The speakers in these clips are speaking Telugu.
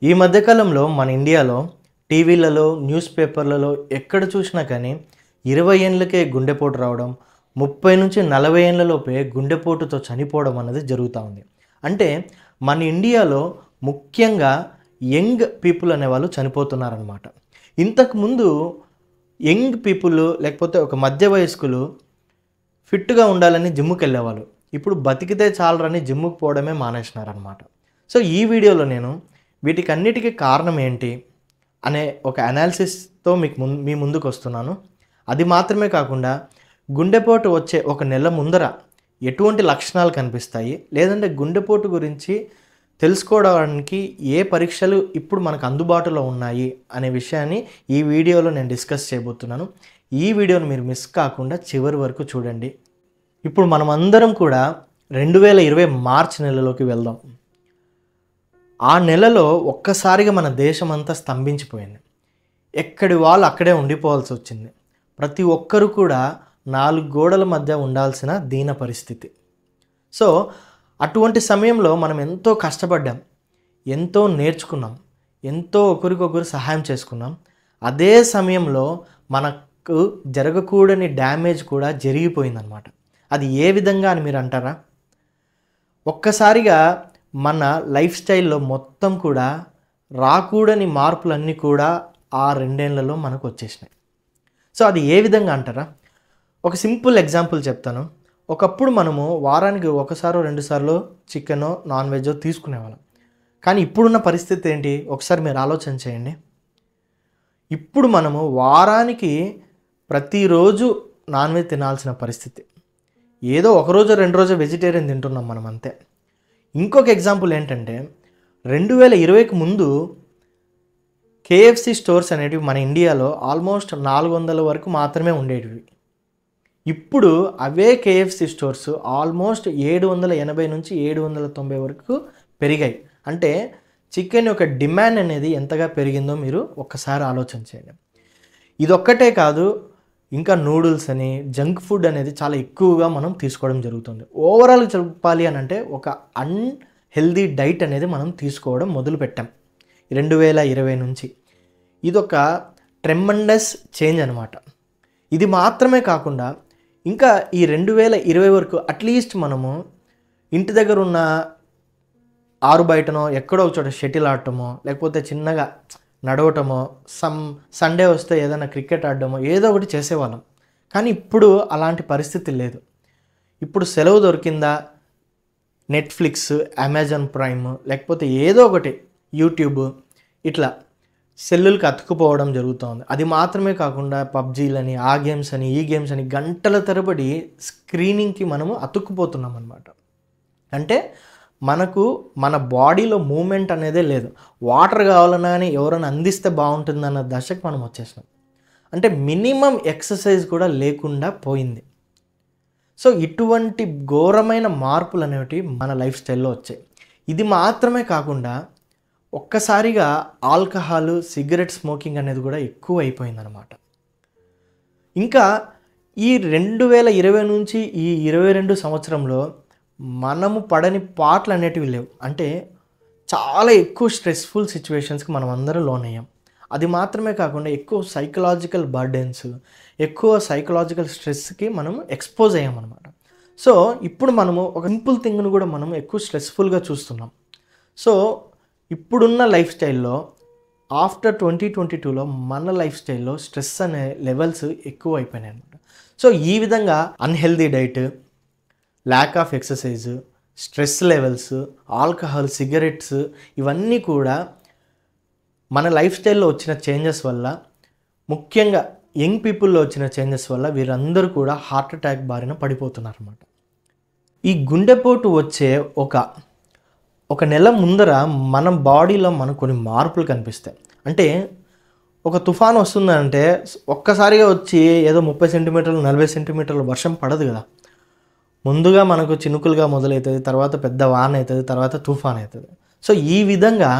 ఈ మధ్యకాలంలో మన ఇండియాలో టీవీలలో న్యూస్ పేపర్లలో ఎక్కడ చూసినా కానీ ఇరవై ఏళ్ళకే గుండెపోటు రావడం ముప్పై నుంచి నలభై ఏళ్ళలోపే గుండెపోటుతో చనిపోవడం అన్నది జరుగుతూ ఉంది అంటే మన ఇండియాలో ముఖ్యంగా యంగ్ పీపుల్ అనేవాళ్ళు చనిపోతున్నారనమాట ఇంతకుముందు యంగ్ పీపుల్ లేకపోతే ఒక మధ్య వయస్కులు ఫిట్గా ఉండాలని జిమ్కి వెళ్ళేవాళ్ళు ఇప్పుడు బతికితే చాలరని జిమ్కి పోవడమే మానేసినారనమాట సో ఈ వీడియోలో నేను వీటికి అన్నిటికీ కారణం ఏంటి అనే ఒక అనాలిసిస్తో మీకు ముందు మీ ముందుకు వస్తున్నాను అది మాత్రమే కాకుండా గుండెపోటు వచ్చే ఒక నెల ముందర ఎటువంటి లక్షణాలు కనిపిస్తాయి లేదంటే గుండెపోటు గురించి తెలుసుకోవడానికి ఏ పరీక్షలు ఇప్పుడు మనకు అందుబాటులో ఉన్నాయి అనే విషయాన్ని ఈ వీడియోలో నేను డిస్కస్ చేయబోతున్నాను ఈ వీడియోని మీరు మిస్ కాకుండా చివరి వరకు చూడండి ఇప్పుడు మనం అందరం కూడా రెండు వేల ఇరవై మార్చ్ నెలలోకి వెళ్దాం ఆ నెలలో ఒక్కసారిగా మన దేశం అంతా స్తంభించిపోయింది ఎక్కడి వాళ్ళు అక్కడే ఉండిపోవాల్సి వచ్చింది ప్రతి ఒక్కరు కూడా నాలుగు గోడల మధ్య ఉండాల్సిన దీన పరిస్థితి సో అటువంటి సమయంలో మనం ఎంతో కష్టపడ్డాం ఎంతో నేర్చుకున్నాం ఎంతో ఒకరికొకరు సహాయం చేసుకున్నాం అదే సమయంలో మనకు జరగకూడని డ్యామేజ్ కూడా జరిగిపోయిందనమాట అది ఏ విధంగా అని మీరు అంటారా ఒక్కసారిగా మన లైఫ్ స్టైల్లో మొత్తం కూడా రాకూడని మార్పులన్నీ కూడా ఆ రెండేళ్లలో మనకు వచ్చేసినాయి సో అది ఏ విధంగా అంటారా ఒక సింపుల్ ఎగ్జాంపుల్ చెప్తాను ఒకప్పుడు మనము వారానికి ఒకసారో రెండుసార్లు చికెనో నాన్ వెజో తీసుకునేవాళ్ళం కానీ ఇప్పుడున్న పరిస్థితి ఏంటి ఒకసారి మీరు ఆలోచన చేయండి ఇప్పుడు మనము వారానికి ప్రతిరోజు నాన్ వెజ్ తినాల్సిన పరిస్థితి ఏదో ఒక రోజు రెండు రోజు వెజిటేరియన్ తింటున్నాం మనం అంతే ఇంకొక ఎగ్జాంపుల్ ఏంటంటే రెండు వేల ఇరవైకి ముందు కేఎఫ్సి స్టోర్స్ అనేటివి మన ఇండియాలో ఆల్మోస్ట్ నాలుగు వందల వరకు మాత్రమే ఉండేటివి ఇప్పుడు అవే కేఎఫ్సి స్టోర్స్ ఆల్మోస్ట్ ఏడు వందల ఎనభై నుంచి ఏడు వందల తొంభై వరకు పెరిగాయి అంటే చికెన్ యొక్క డిమాండ్ అనేది ఎంతగా పెరిగిందో మీరు ఒక్కసారి ఆలోచన చేయండి ఇదొక్కటే కాదు ఇంకా నూడిల్స్ అని జంక్ ఫుడ్ అనేది చాలా ఎక్కువగా మనం తీసుకోవడం జరుగుతుంది ఓవరాల్ చెప్పాలి అని అంటే ఒక అన్హెల్దీ డైట్ అనేది మనం తీసుకోవడం మొదలు పెట్టాం రెండు వేల ఇరవై నుంచి ఇదొక ట్రెమండస్ చేంజ్ అనమాట ఇది మాత్రమే కాకుండా ఇంకా ఈ రెండు వేల ఇరవై వరకు అట్లీస్ట్ మనము ఇంటి దగ్గర ఉన్న ఆరు బయటనో ఎక్కడో ఒక చోట షటిల్ ఆడటమో లేకపోతే చిన్నగా నడవటమో సమ్ సండే వస్తే ఏదైనా క్రికెట్ ఆడడమో ఏదో ఒకటి చేసేవాళ్ళం కానీ ఇప్పుడు అలాంటి పరిస్థితి లేదు ఇప్పుడు సెలవు దొరికిందా నెట్ఫ్లిక్స్ అమెజాన్ ప్రైమ్ లేకపోతే ఏదో ఒకటి యూట్యూబ్ ఇట్లా సెల్లులకి అతుక్కుపోవడం జరుగుతుంది అది మాత్రమే కాకుండా పబ్జీలని ఆ గేమ్స్ అని ఈ గేమ్స్ అని గంటల తరబడి స్క్రీనింగ్కి మనము అతుక్కుపోతున్నాం అనమాట అంటే మనకు మన బాడీలో మూమెంట్ అనేదే లేదు వాటర్ కావాలన్నా అని ఎవరైనా అందిస్తే బాగుంటుందన్న దశకు మనం వచ్చేసినాం అంటే మినిమం ఎక్సర్సైజ్ కూడా లేకుండా పోయింది సో ఇటువంటి ఘోరమైన మార్పులు అనేవి మన లైఫ్ స్టైల్లో వచ్చాయి ఇది మాత్రమే కాకుండా ఒక్కసారిగా ఆల్కహాల్ సిగరెట్ స్మోకింగ్ అనేది కూడా ఎక్కువ అయిపోయిందనమాట ఇంకా ఈ రెండు వేల ఇరవై నుంచి ఈ ఇరవై రెండు సంవత్సరంలో మనము పడని పాటలు అనేటివి లేవు అంటే చాలా ఎక్కువ స్ట్రెస్ఫుల్ సిచ్యువేషన్స్కి మనం అందరం లోన్ అయ్యాం అది మాత్రమే కాకుండా ఎక్కువ సైకలాజికల్ బర్డెన్స్ ఎక్కువ సైకలాజికల్ స్ట్రెస్కి మనం ఎక్స్పోజ్ అయ్యామన్నమాట సో ఇప్పుడు మనము ఒక సింపుల్ థింగ్ను కూడా మనం ఎక్కువ స్ట్రెస్ఫుల్గా చూస్తున్నాం సో ఇప్పుడున్న లైఫ్ స్టైల్లో ఆఫ్టర్ ట్వంటీ ట్వంటీ టూలో మన లైఫ్ స్టైల్లో స్ట్రెస్ అనే లెవెల్స్ ఎక్కువ అయిపోయినాయి అనమాట సో ఈ విధంగా unhealthy diet lack of exercise stress levels alcohol cigarettes ఇవన్నీ కూడా మన లైఫ్ స్టైల్లో వచ్చిన చేంజెస్ వల్ల ముఖ్యంగా యంగ్ పీపుల్లో వచ్చిన చేంజెస్ వల్ల వీరందరూ కూడా హార్ట్ అటాక్ బారిన పడిపోతున్నారు అన్నమాట ఈ గుండెపోటు వచ్చే ఒక ఒక నెల ముందర మన బాడీలో మనకు కొన్ని మార్పులు కనిపిస్తాయి అంటే ఒక తుఫాన్ వస్తుందంటే ఒక్కసారిగా వచ్చి ఏదో ముప్పై సెంటీమీటర్లు నలభై సెంటీమీటర్ల వర్షం పడదు కదా ముందుగా మనకు చినుకులుగా మొదలవుతుంది తర్వాత పెద్ద వాన అవుతుంది తర్వాత తుఫాన్ అవుతుంది సో ఈ విధంగా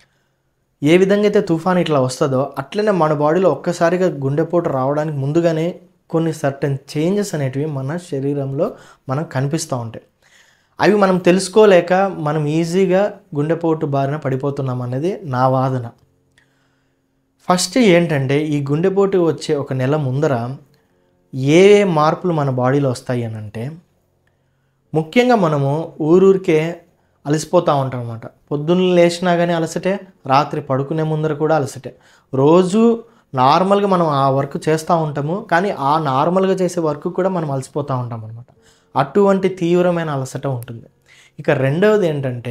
ఏ విధంగా అయితే తుఫాన్ ఇట్లా వస్తుందో అట్లనే మన బాడీలో ఒక్కసారిగా గుండెపోటు రావడానికి ముందుగానే కొన్ని సర్టన్ చేంజెస్ అనేటివి మన శరీరంలో మనకు కనిపిస్తూ ఉంటాయి అవి మనం తెలుసుకోలేక మనం ఈజీగా గుండెపోటు బారిన పడిపోతున్నాం అనేది నా వాదన ఫస్ట్ ఏంటంటే ఈ గుండెపోటు వచ్చే ఒక నెల ముందర ఏ ఏ మార్పులు మన బాడీలో వస్తాయి అని అంటే ముఖ్యంగా మనము ఊరూరికే అలసిపోతూ ఉంటాం అనమాట పొద్దున్న లేచినా కానీ అలసటే రాత్రి పడుకునే ముందర కూడా అలసటే రోజు నార్మల్గా మనం ఆ వర్క్ చేస్తూ ఉంటాము కానీ ఆ నార్మల్గా చేసే వర్క్ కూడా మనం అలసిపోతూ ఉంటాం అనమాట అటువంటి తీవ్రమైన అలసట ఉంటుంది ఇక రెండవది ఏంటంటే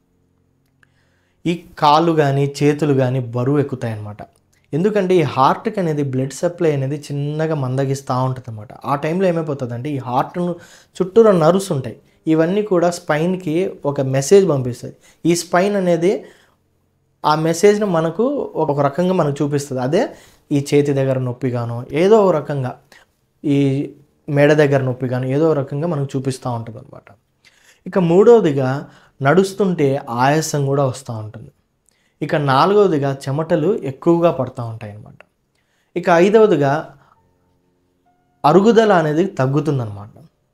ఈ కాళ్ళు కానీ చేతులు కానీ బరువు ఎక్కుతాయి అన్నమాట ఎందుకంటే ఈ హార్ట్కి అనేది బ్లడ్ సప్లై అనేది చిన్నగా మందగిస్తూ ఉంటుంది అనమాట ఆ టైంలో ఏమైపోతుందంటే ఈ హార్ట్ను చుట్టూరా నర్వ్స్ ఉంటాయి ఇవన్నీ కూడా స్పైన్కి ఒక మెసేజ్ పంపిస్తాయి ఈ స్పైన్ అనేది ఆ మెసేజ్ని మనకు ఒక రకంగా మనకు చూపిస్తుంది అదే ఈ చేతి దగ్గర నొప్పిగానో ఏదో ఒక రకంగా ఈ మెడ దగ్గర నొప్పిగానో ఏదో ఒక రకంగా మనకు చూపిస్తూ ఉంటుంది అనమాట ఇక మూడవదిగా నడుస్తుంటే ఆయాసం కూడా వస్తూ ఉంటుంది ఇక నాలుగవదిగా చెమటలు ఎక్కువగా పడుతూ ఉంటాయి అన్నమాట ఇక ఐదవదిగా అరుగుదల అనేది తగ్గుతుందన్నమాట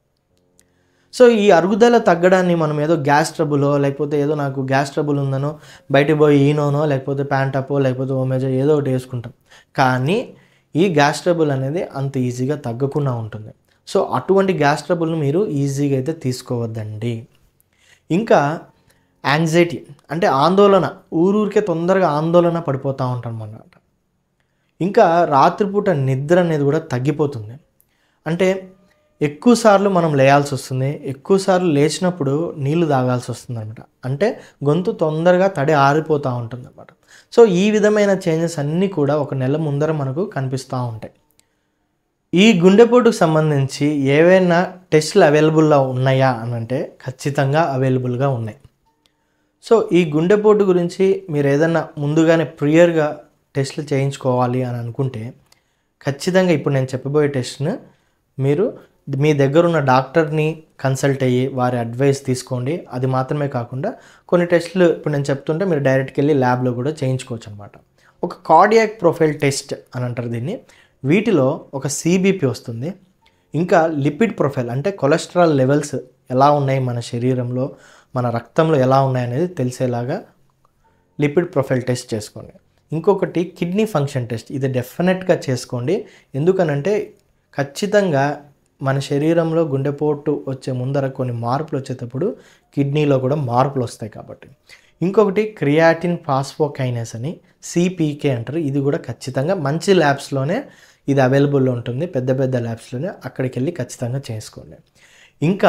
సో ఈ అరుగుదల తగ్గడాన్ని మనం ఏదో గ్యాస్ ట్రబులో లేకపోతే ఏదో నాకు గ్యాస్ ట్రబుల్ ఉందనో బయటకు పోయి ఈనోనో లేకపోతే ప్యాంటపో లేకపోతే ఓమేజో ఏదో ఒకటి వేసుకుంటాం కానీ ఈ గ్యాస్ ట్రబుల్ అనేది అంత ఈజీగా తగ్గకుండా ఉంటుంది సో అటువంటి గ్యాస్ ట్రబుల్ని మీరు ఈజీగా అయితే తీసుకోవద్దండి ఇంకా యాంగ్జైటీ అంటే ఆందోళన ఊరూరికే తొందరగా ఆందోళన పడిపోతూ ఉంటాం అన్నమాట ఇంకా రాత్రిపూట నిద్ర అనేది కూడా తగ్గిపోతుంది అంటే ఎక్కువసార్లు మనం లేయాల్సి వస్తుంది ఎక్కువసార్లు లేచినప్పుడు నీళ్లు తాగాల్సి వస్తుంది అనమాట అంటే గొంతు తొందరగా తడి ఆరిపోతూ ఉంటుంది అనమాట సో ఈ విధమైన చేంజెస్ అన్నీ కూడా ఒక నెల ముందర మనకు కనిపిస్తూ ఉంటాయి ఈ గుండెపోటుకు సంబంధించి ఏవైనా టెస్టులు అవైలబుల్లో ఉన్నాయా అని అంటే ఖచ్చితంగా అవైలబుల్గా ఉన్నాయి సో ఈ గుండెపోటు గురించి మీరు ఏదైనా ముందుగానే ప్రియర్గా టెస్టులు చేయించుకోవాలి అని అనుకుంటే ఖచ్చితంగా ఇప్పుడు నేను చెప్పబోయే టెస్ట్ను మీరు మీ దగ్గర ఉన్న డాక్టర్ని కన్సల్ట్ అయ్యి వారి అడ్వైస్ తీసుకోండి అది మాత్రమే కాకుండా కొన్ని టెస్టులు ఇప్పుడు నేను చెప్తుంటే మీరు డైరెక్ట్కి వెళ్ళి ల్యాబ్లో కూడా చేయించుకోవచ్చు అనమాట ఒక కార్డియాక్ ప్రొఫైల్ టెస్ట్ అని అంటారు దీన్ని వీటిలో ఒక సిబిపి వస్తుంది ఇంకా లిపిడ్ ప్రొఫైల్ అంటే కొలెస్ట్రాల్ లెవెల్స్ ఎలా ఉన్నాయి మన శరీరంలో మన రక్తంలో ఎలా ఉన్నాయి అనేది తెలిసేలాగా లిపిడ్ ప్రొఫైల్ టెస్ట్ చేసుకోండి ఇంకొకటి కిడ్నీ ఫంక్షన్ టెస్ట్ ఇది డెఫినెట్గా చేసుకోండి ఎందుకనంటే ఖచ్చితంగా మన శరీరంలో గుండెపోటు వచ్చే ముందర కొన్ని మార్పులు వచ్చేటప్పుడు కిడ్నీలో కూడా మార్పులు వస్తాయి కాబట్టి ఇంకొకటి క్రియాటిన్ ఫాస్ఫోకైనస్ అని సిపికే అంటారు ఇది కూడా ఖచ్చితంగా మంచి ల్యాబ్స్లోనే ఇది అవైలబుల్లో ఉంటుంది పెద్ద పెద్ద ల్యాబ్స్లోనే అక్కడికి వెళ్ళి ఖచ్చితంగా చేసుకోండి ఇంకా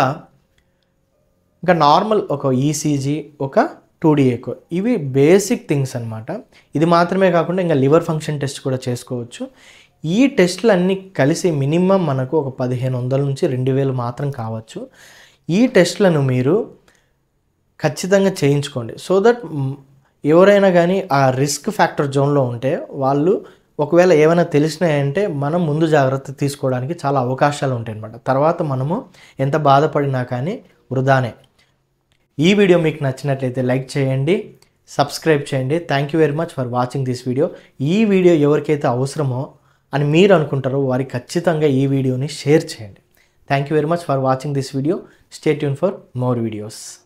ఇంకా నార్మల్ ఒక ఈసీజీ ఒక టూ ఎకో ఇవి బేసిక్ థింగ్స్ అనమాట ఇది మాత్రమే కాకుండా ఇంకా లివర్ ఫంక్షన్ టెస్ట్ కూడా చేసుకోవచ్చు ఈ టెస్టులు అన్నీ కలిసి మినిమం మనకు ఒక పదిహేను వందల నుంచి రెండు వేలు మాత్రం కావచ్చు ఈ టెస్టులను మీరు ఖచ్చితంగా చేయించుకోండి సో దట్ ఎవరైనా కానీ ఆ రిస్క్ ఫ్యాక్టర్ జోన్లో ఉంటే వాళ్ళు ఒకవేళ ఏమైనా తెలిసినాయంటే మనం ముందు జాగ్రత్త తీసుకోవడానికి చాలా అవకాశాలు ఉంటాయి అన్నమాట తర్వాత మనము ఎంత బాధపడినా కానీ వృధానే ఈ వీడియో మీకు నచ్చినట్లయితే లైక్ చేయండి సబ్స్క్రైబ్ చేయండి thank you very much for watching this video ఈ వీడియో ఎవరికైతే అవసరమో అని మీరు అనుకుంటారో వారికి ఖచ్చితంగా ఈ వీడియోని షేర్ చేయండి thank you very much for watching this video stay tuned for more videos